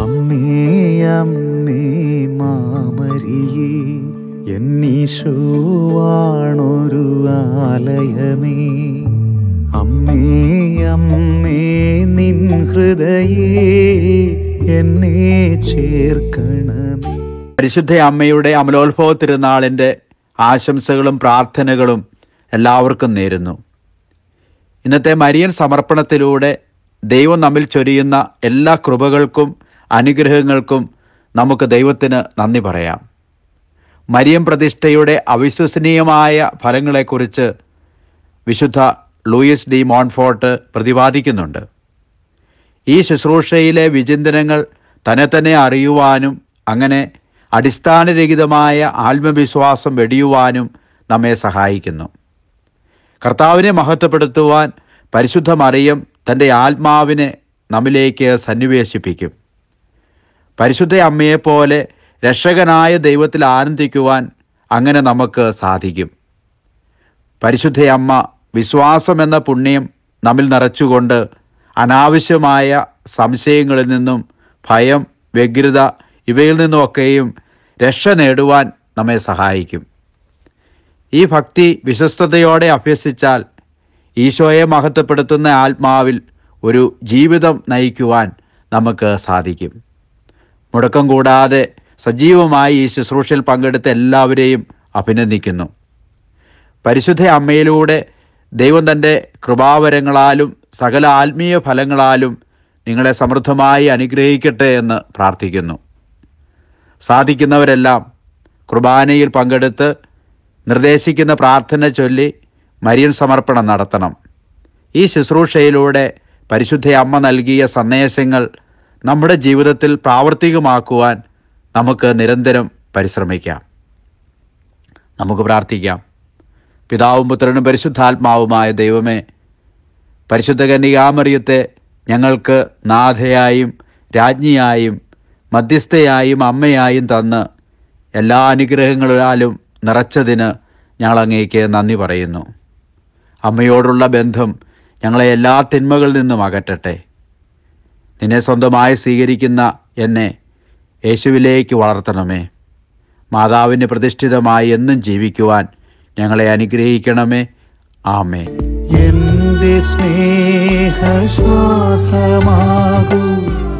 അമ്മേ അമ്മേ മാമരിയേ എന്നീശോവാണൊരു ആലയമേ അമ്മേ അമ്മേ നിൻ ഹൃദയേ എന്നെ ചേർക്കണമേ പരിശുദ്ധ അമ്മയുടെ അമലോത്ഭവ തിരുനാളിൻ്റെ ആശംസകളും പ്രാർത്ഥനകളും എല്ലാവർക്കും നേരുന്നു ഇന്നത്തെ മരിയൻ സമർപ്പണത്തിലൂടെ ദൈവം നമ്മിൽ ചൊരിയുന്ന എല്ലാ കൃപകൾക്കും അനുഗ്രഹങ്ങൾക്കും നമുക്ക് ദൈവത്തിന് നന്ദി പറയാം മരിയം പ്രതിഷ്ഠയുടെ അവിശ്വസനീയമായ ഫലങ്ങളെക്കുറിച്ച് വിശുദ്ധ ലൂയിസ് ഡി മോൺഫോർട്ട് പ്രതിപാദിക്കുന്നുണ്ട് ഈ ശുശ്രൂഷയിലെ വിചിന്തനങ്ങൾ തന്നെ തന്നെ അറിയുവാനും അങ്ങനെ അടിസ്ഥാനരഹിതമായ ആത്മവിശ്വാസം വെടിയുവാനും നമ്മെ സഹായിക്കുന്നു കർത്താവിനെ മഹത്വപ്പെടുത്തുവാൻ പരിശുദ്ധ മറിയം തൻ്റെ ആത്മാവിനെ നമ്മിലേക്ക് സന്നിവേശിപ്പിക്കും പരിശുദ്ധ അമ്മയെപ്പോലെ രക്ഷകനായ ദൈവത്തിൽ ആനന്ദിക്കുവാൻ അങ്ങനെ നമുക്ക് സാധിക്കും പരിശുദ്ധ അമ്മ വിശ്വാസം എന്ന പുണ്യം നമ്മിൽ നിറച്ചുകൊണ്ട് അനാവശ്യമായ സംശയങ്ങളിൽ നിന്നും ഭയം വ്യഗ്രത ഇവയിൽ നിന്നുമൊക്കെയും രക്ഷ നേടുവാൻ നമ്മെ സഹായിക്കും ഈ ഭക്തി വിശ്വസ്തയോടെ അഭ്യസിച്ചാൽ ഈശോയെ മഹത്വപ്പെടുത്തുന്ന ആത്മാവിൽ ഒരു ജീവിതം നയിക്കുവാൻ നമുക്ക് സാധിക്കും മുടക്കം കൂടാതെ സജീവമായി ഈ ശുശ്രൂഷയിൽ പങ്കെടുത്ത എല്ലാവരെയും അഭിനന്ദിക്കുന്നു പരിശുദ്ധ അമ്മയിലൂടെ ദൈവം തൻ്റെ കൃപാവരങ്ങളാലും സകല ആത്മീയ ഫലങ്ങളാലും നിങ്ങളെ സമൃദ്ധമായി അനുഗ്രഹിക്കട്ടെ എന്ന് പ്രാർത്ഥിക്കുന്നു സാധിക്കുന്നവരെല്ലാം കുർബാനയിൽ പങ്കെടുത്ത് നിർദ്ദേശിക്കുന്ന പ്രാർത്ഥന ചൊല്ലി മരിയൻ സമർപ്പണം നടത്തണം ഈ ശുശ്രൂഷയിലൂടെ പരിശുദ്ധ അമ്മ നൽകിയ സന്ദേശങ്ങൾ നമ്മുടെ ജീവിതത്തിൽ പ്രാവർത്തികമാക്കുവാൻ നമുക്ക് നിരന്തരം പരിശ്രമിക്കാം നമുക്ക് പ്രാർത്ഥിക്കാം പിതാവും പുത്രനും പരിശുദ്ധാത്മാവുമായ ദൈവമേ പരിശുദ്ധ കന്യകാമറിയത്തെ ഞങ്ങൾക്ക് നാഥയായും രാജ്ഞിയായും മധ്യസ്ഥയായും അമ്മയായും തന്ന് എല്ലാ അനുഗ്രഹങ്ങളാലും നിറച്ചതിന് ഞങ്ങൾ അങ്ങേക്ക് നന്ദി പറയുന്നു അമ്മയോടുള്ള ബന്ധം ഞങ്ങളെ എല്ലാ തിന്മകളിൽ നിന്നും അകറ്റട്ടെ നിന്നെ സ്വന്തമായി സ്വീകരിക്കുന്ന എന്നെ യേശുവിലേക്ക് വളർത്തണമേ മാതാവിന് പ്രതിഷ്ഠിതമായി എന്നും ജീവിക്കുവാൻ ഞങ്ങളെ അനുഗ്രഹിക്കണമേ ആമേ എന്റെ സ്നേഹശ്വാസമാകൂ